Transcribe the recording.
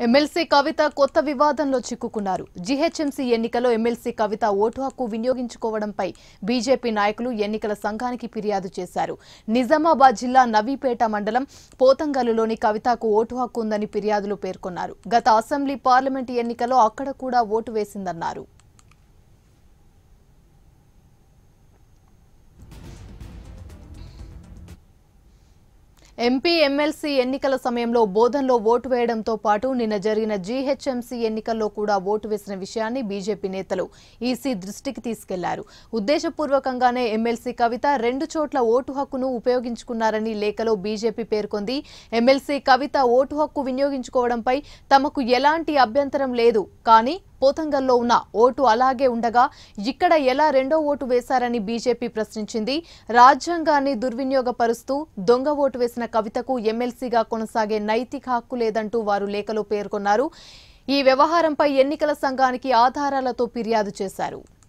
MLC Kavitha కొత్త వివాదంలో చిక్కుకున్నారు జీహెచ్ఎంసీ ఎన్నికల్లో ఎమ్మెల్సీ కవిత ఓటు హక్కు వినియోగించుకోవడంపై బీజేపీ నాయకులు ఎన్నికల సంఘానికి ఫిర్యాదు చేశారు నిజామాబాద్ జిల్లా నవీపేట మండలం పోతంగల్లులోని కవితకు ఓటు హక్కు ఉందని ఫిర్యాదులో పేర్కొన్నారు గత అసెంబ్లీ పార్లమెంటు ఎన్నికల్లో అక్కడ కూడా ఓటు వేసిందన్నారు ఎంపీ ఎమ్మెల్సీ ఎన్నికల సమయంలో బోధన్లో ఓటు వేయడంతో పాటు నిన్న జరిగిన జీహెచ్ఎంసీ ఎన్నికల్లో కూడా ఓటు వేసిన విషయాన్ని బీజేపీ నేతలు ఈసీ దృష్టికి తీసుకెళ్లారు ఉద్దేశపూర్వకంగానే ఎమ్మెల్సీ కవిత రెండు చోట్ల ఓటు హక్కును ఉపయోగించుకున్నారని లేఖలో బీజేపీ పేర్కొంది ఎమ్మెల్సీ కవిత ఓటు హక్కు వినియోగించుకోవడంపై తమకు ఎలాంటి అభ్యంతరం లేదు కానీ పోతంగల్లో ఉన్న ఓటు అలాగే ఉండగా ఇక్కడ ఎలా రెండో ఓటు వేశారని బీజేపీ ప్రశ్నించింది రాజ్యాంగాన్ని దుర్వినియోగపరుస్తూ దొంగ ఓటు వేసిన కవితకు ఎమ్మెల్సీగా కొనసాగే నైతిక హక్కు లేదంటూ వారు లేఖలో పేర్కొన్నారు ఈ వ్యవహారంపై ఎన్నికల సంఘానికి ఆధారాలతో ఫిర్యాదు చేశారు